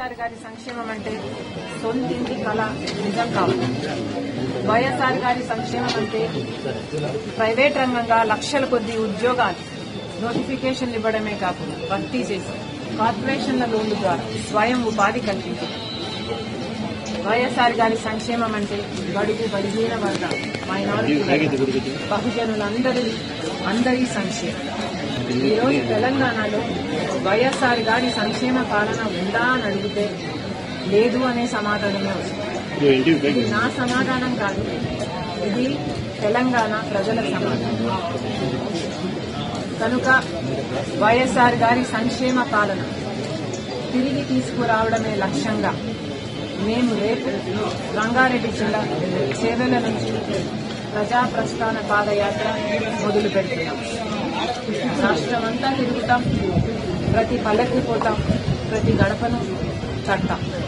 వైఎస్ఆర్ గారి సంక్షేమం అంటే సొంతింటి కళ నిజం కావాలి వైఎస్ఆర్ గారి సంక్షేమం అంటే ప్రైవేట్ రంగంగా లక్షల కొద్ది ఉద్యోగాలు నోటిఫికేషన్లు ఇవ్వడమే కాకుండా భర్తీ చేసి కార్పొరేషన్ల లోన్ల ద్వారా స్వయం ఉపాధి కల్పించింది వైఎస్ఆర్ గారి సంక్షేమం అంటే బడుగు బలహీన వర్గ మైనారిటీ బహుజనులందరి అందరి సంక్షేమం ఈరోజు తెలంగాణలో వైఎస్ఆర్ గారి సంక్షేమ పాలన ఉందా అని అడిగితే లేదు అనే సమాధానమే వస్తుంది ఇది నా సమాధానం కాదు ఇది తెలంగాణ ప్రజల సమాధానం కనుక వైఎస్ఆర్ గారి సంక్షేమ పాలన తిరిగి తీసుకురావడమే లక్ష్యంగా మేము రేపు రంగారెడ్డి జిల్లా చేవెల నుంచి ప్రజా ప్రస్థాన పాదయాత్ర మొదలు పెడుతున్నాం రాష్ట్రమంతా తిరుగుతాం ప్రతి పల్లెకి పోతాం ప్రతి గడపను తడతాం